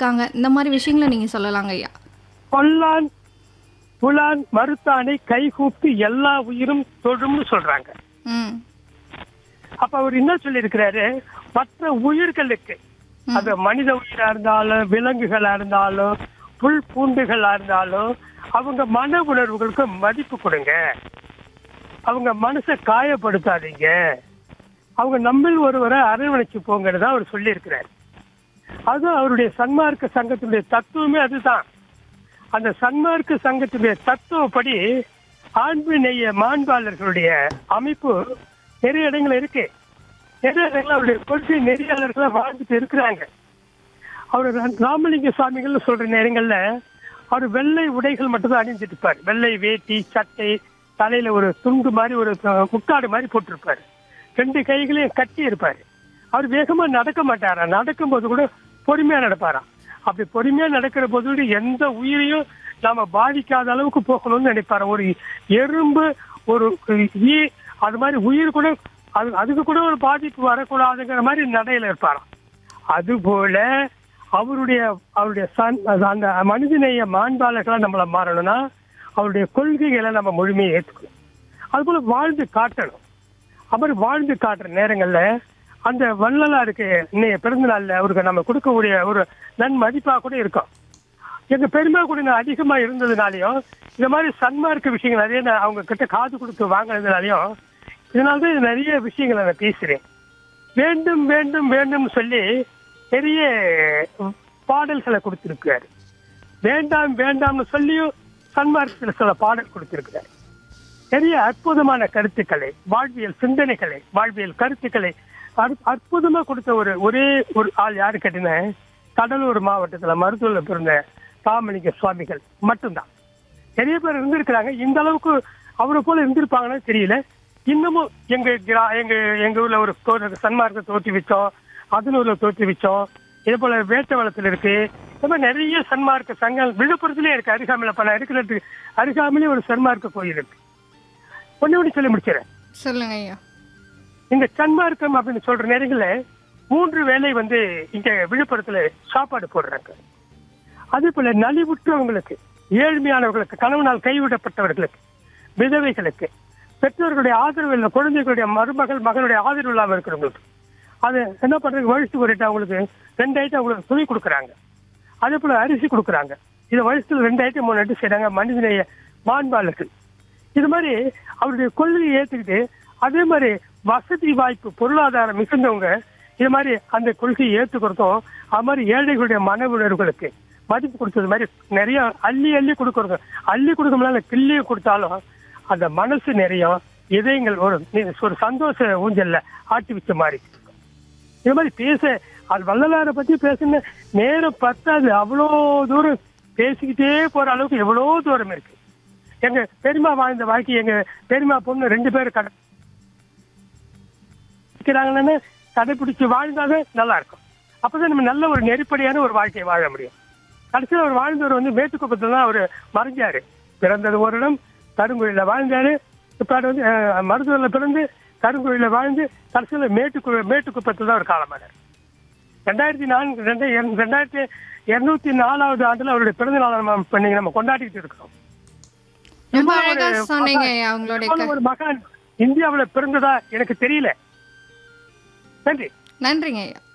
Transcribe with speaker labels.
Speaker 1: இருக்காங்க இந்த மாதிரி விஷயங்களை நீங்க சொல்லலாங்க ஐயா
Speaker 2: கொல்லான் புலான் மருத்தானை கைகூப்பி எல்லா உயிரும் தொழும்னு சொல்றாங்க
Speaker 1: ம்
Speaker 2: அப்ப அவர் என்ன சொல்லியிருக்கிறாரு மற்ற உயிர்களுக்கு அது மனித உயிரா இருந்தாலும் விலங்குகளா இருந்தாலும் புல் பூண்டுகளா இருந்தாலும் அவங்க மன உணர்வுகளுக்கு மதிப்பு கொடுங்க அவங்க மனசை காயப்படுத்தாதீங்க அவங்க நம்மில் ஒருவரை அரவணைச்சு போங்கிறத அவர் சொல்லியிருக்கிறார் அது அவருடைய சன்மார்க்க சங்கத்தினுடைய தத்துவமே அதுதான் அந்த சன்மார்க்க சங்கத்தினுடைய தத்துவப்படி ஆண்பு நெய்ய மாண்பாளர்களுடைய அமைப்பு நிறைய இடங்கள் இருக்கு நிறைய இடங்கள் அவருடைய கொள்கை நெறியாளர்களா வாழ்ந்துட்டு இருக்கிறாங்க அவர் ராமலிங்க சுவாமிகள் சொல்ற நேரங்கள்ல அவர் வெள்ளை உடைகள் மட்டும் தான் அணிஞ்சிட்டு இருப்பார் வெள்ளை வேட்டி சட்டை தலையில ஒரு துண்டு மாதிரி ஒரு அஹ், முக்காடு மாதிரி போட்டிருப்பாரு ரெண்டு கைகளையும் கட்டி இருப்பாரு அவர் வேகமா நடக்க மாட்டாரா நடக்கும்போது கூட பொறுமையா நடப்பாராம் அப்படி பொறுமையா நடக்கிற போது கூட எந்த உயிரையும் நாம பாதிக்காத அளவுக்கு போகணும்னு நினைப்பாரு ஒரு எறும்பு ஒரு ஈ அது மாதிரி உயிர் கூட அது அதுக்கு கூட ஒரு பாதிப்பு வரக்கூடாதுங்கிற மாதிரி நடையில இருப்பாராம் அதுபோல அவருடைய அவருடைய சன் அது அந்த மனிதநேய மாண்பாளர்களா நம்மள மாறணும்னா அவருடைய கொள்கைகளை நம்ம முழுமையை ஏற்றுக்கணும் அதுபோல வாழ்ந்து காட்டணும் அவர் வாழ்ந்து காட்டுற நேரங்கள்ல அந்த வள்ளலாருக்கு இன்னைய பிறந்த நாள்ல அவருக்கு நம்ம கொடுக்கக்கூடிய ஒரு நன்மதிப்பா கூட இருக்கும் எங்க பெருமை கூட நான் அதிகமா இருந்ததுனாலயும் இந்த மாதிரி சன்மார்க்க விஷயங்கள் நிறைய நான் அவங்க கிட்ட காது கொடுத்து வாங்கினதுனாலயும் இதனாலதான் இது நிறைய விஷயங்களை நான் பேசுறேன் வேண்டும் வேண்டும் வேண்டும் சொல்லி பெரிய பாடல்களை கொடுத்திருக்கிறார் வேண்டாம் வேண்டாம்னு சொல்லியும் சன்மார்க்கத்தில் சில பாடல் கொடுத்திருக்கிறார் பெரிய அற்புதமான கருத்துக்களை வாழ்வியல் சிந்தனைகளை வாழ்வியல் கருத்துக்களை அற்- அற்புதமா கொடுத்த ஒரு ஒரே ஒரு ஆள் யாரு கேட்டீங்கன்னா கடலூர் மாவட்டத்துல மருத்துவர்ல பிறந்த காமலிங்க சுவாமிகள் மட்டும்தான் நிறைய பேர் இருந்திருக்கிறாங்க இந்த அளவுக்கு அவரை போல இருந்திருப்பாங்கன்னு தெரியல இன்னமும் எங்க கிரா- எங்க எங்க ஊர்ல ஒரு தோ- சன்மார்க்க தோற்றி வச்சோம் அதனூர்ல தோற்றி வச்சோம் இதே போல வேட்டவளத்துல இருக்கு இந்த மாதிரி நிறைய சன்மார்க்க சங்கம் விழுப்புரத்துலயே இருக்கு அருகாமையில பல இருக்கிறதுக்கு அருகாமையிலே ஒரு சன்மார்க்க கோயில் இருக்கு ஒண்ணு ஒண்ணு சொல்லி முடிச்சிடறேன்
Speaker 1: சொல்லுங்க ஐயா
Speaker 2: இந்த சன்மார்க்கம் அப்படின்னு சொல்ற நேரங்கள்ல மூன்று வேளை வந்து இங்க விழுப்புரத்துல சாப்பாடு போடுறாங்க அதே போல நலிவுற்றவங்களுக்கு ஏழ்மையானவர்களுக்கு கணவனால் கைவிடப்பட்டவர்களுக்கு விதவைகளுக்கு பெற்றோர்களுடைய ஆதரவு இல்லை குழந்தைகளுடைய மருமகள் மகனுடைய ஆதரவு இல்லாம இருக்கிறவங்களுக்கு அது என்ன பண்றது வழித்து ஒரு அவங்களுக்கு ரெண்டு ஐட்டம் அவங்களுக்கு துணி கொடுக்குறாங்க அதே போல அரிசி கொடுக்குறாங்க இதை வருஷத்துல ரெண்டு ஐட்டம் மூணு ஐட்டம் செய்றாங்க மனிதனைய மாண்பாளர்கள் இது மாதிரி அவருடைய கொள்கையை ஏத்துக்கிட்டு அதே மாதிரி வசதி வாய்ப்பு பொருளாதாரம் மிகுந்தவங்க இது மாதிரி அந்த கொள்கையை ஏத்துக்கிறதும் அது மாதிரி ஏழைகளுடைய மன உணர்வுகளுக்கு மதிப்பு கொடுத்தது மாதிரி நிறைய அள்ளி அள்ளி கொடுக்கறது அள்ளி கொடுக்கணும்னால கிள்ளி கொடுத்தாலும் அந்த மனசு நிறைய இதயங்கள் ஒரு ஒரு சந்தோஷ ஊஞ்சல்ல ஆட்டி வச்ச மாதிரி இது மாதிரி பேச அது வள்ளலாரை பத்தி பேசுன நேரம் பத்தாது அவ்வளோ தூரம் பேசிக்கிட்டே போற அளவுக்கு எவ்வளோ தூரம் இருக்கு எங்க பெரியமா வாழ்ந்த வாழ்க்கை எங்க பெரியமா பொண்ணு ரெண்டு பேரும் கடை இருக்கிறாங்கன்னு கடைபிடிச்சு வாழ்ந்தாவே நல்லா இருக்கும் அப்பதான் நம்ம நல்ல ஒரு நெருப்படியான ஒரு வாழ்க்கையை வாழ முடியும் கடைசியில் அவர் வாழ்ந்தவர் வந்து மேட்டுக்குப்பத்தில் தான் அவர் மறைஞ்சாரு பிறந்தது ஒரு இடம் கருங்குழியில வாழ்ந்தாரு இப்ப அவர் வந்து அஹ், மருத்துவர்ல பிறந்து கருங்குழியில வாழ்ந்து கடைசியில் மேட்டுக்கு மேட்டுக்குப்பத்தில் தான் அவர் காலமானார் ரெண்டாயிரத்தி நான்கு ரெண்டு ரெண்டாயிரத்தி இருநூத்தி நாலாவது ஆண்டுல அவருடைய பிறந்த நாள் நம்ம பண்ணி நம்ம கொண்டாடிட்டு இருக்கிறோம்
Speaker 1: ரொம்ப
Speaker 2: ஒரு
Speaker 1: அழகா சொன்னீங்க ஐயா
Speaker 2: இது
Speaker 1: உங்களுடைய
Speaker 2: போல
Speaker 1: க-
Speaker 2: ஒரு மகான் இந்தியாவுல பிறந்ததா எனக்கு தெரியல நன்றி
Speaker 1: நன்றிங்க ஐயா